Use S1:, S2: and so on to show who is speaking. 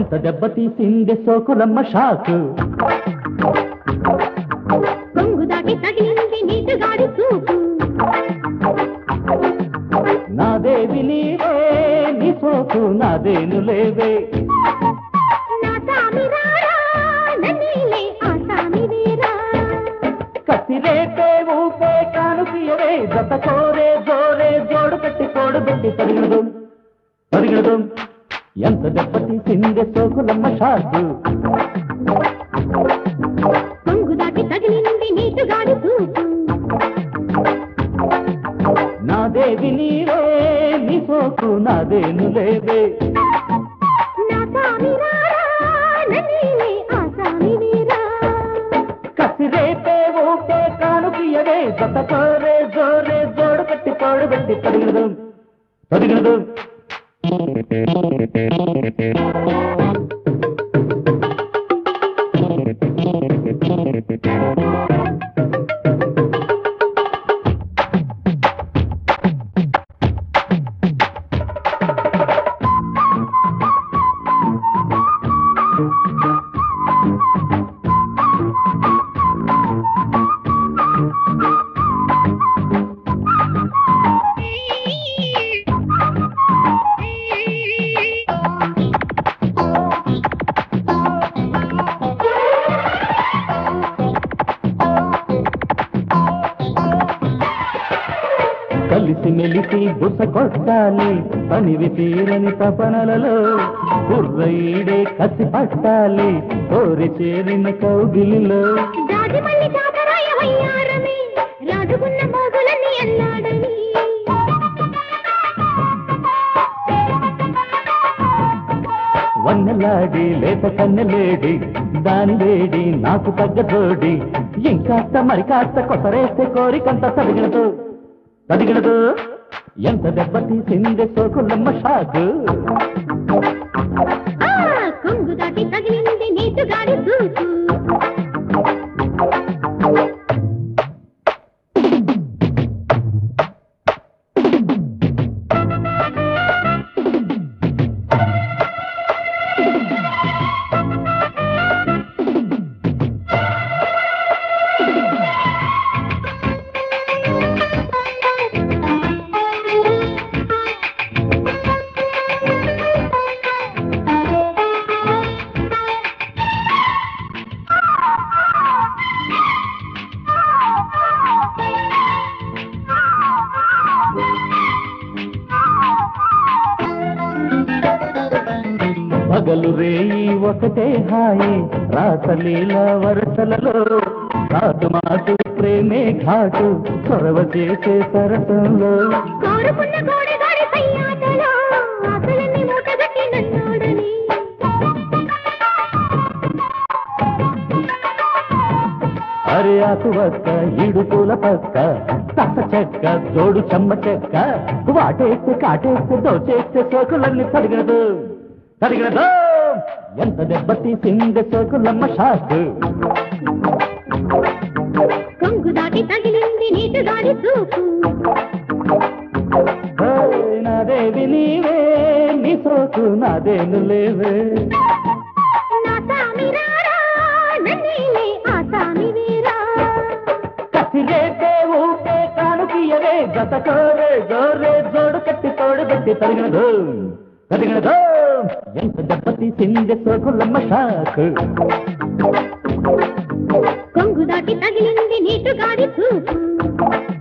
S1: ఎంత దెబ్బతీసింది సోకులమ్మ షాకు
S2: కొంగు దాటి తగిలింది నీటుగాడి చూపు
S1: నాదేవి నీవే నీ సోకు నాదేను లేవే
S2: నా సామి రారా నన్నీలే ఆ సామి వీరా
S1: కసిరేపే ఊపే కానుకియవే జత కోరే జోరే జోడు కట్టి తోడు పెట్టి తరిగడదు తరిగడదు ఎంత దెబ్బతీసింది సోకులమ్మ షాకు
S2: కొంగు దాటి తగిలింది నీటుగాడి చూపు
S1: నాదేవి నీవే నీ సోకు నాదేను లేవే
S2: నా సామి రారా నన్నీలే ఆ సామి వీరా
S1: కసిరేపే ఊపే కానుకియవే జత కోరే జోరే జోడు కట్టి తోడు పెట్టి తరిగడదు తరిగడదు కలిసి మెలిసి బుస కొట్టాలి పనివి తీరని తపనలలో కుర్రఈడే కసి పట్టాలి కోరి చేరిన కౌగిలిలో
S2: రాజమల్లి జాతరాయ వయ్యారమే రాజుకున్న మోగులన్నీ అన్నాడని
S1: వన్నెలాడి లేత కన్నెలేడి దాని వేడి నాకు తగ్గ జోడి ఇంకాస్త మరి కాస్త కొసరేస్తే కోరికంత తదిగినదు తదిగినదు ఎంత దెబ్బతీసింది సోకులమ్మ షాకు
S2: ఆ కొంగు దాటి తగిలింది నీటుగాడి చూపు
S1: పగలు రేయి ఒకటే హాయి రాసలీల వరసలలో కాటు మాటు ప్రేమే ఘాటు చొరవ చేసే సరసంలో
S2: కోరుకున్న గోడగాడి సయ్యాటలో ఆశలన్నీ మూటగట్టి నన్నాడని
S1: అరే ఆకు వక్క ఇడుపుల పక్క తస చెక్క తోడు చెమ్మ చెక్క వాటేస్తే కాటేస్తే దోచేస్తే సోకులన్నీ తరిగినదు తరిగినదు ఎంత దెబ్బతీసింది సోకులమ్మ షాకు
S2: కొంగు దాటి తగిలింది నీటుగాడి చూపు
S1: ఓయ్ నాదేవి నీవే నీ సోకు నాదేను లేవే
S2: నా సామి రారా నన్నీలే ఆ సామి వీరా
S1: కసిరేపే ఊపే కానుకియవే గత కోరే జోరే జోడు కట్టి తోడు పెట్టి తరిగినదు తరిగినదు ఎంత దెబ్బతీసింది సోకులమ్మ షాకు
S2: కొంగు దాటి తగిలింది నీటుగాడి చూపు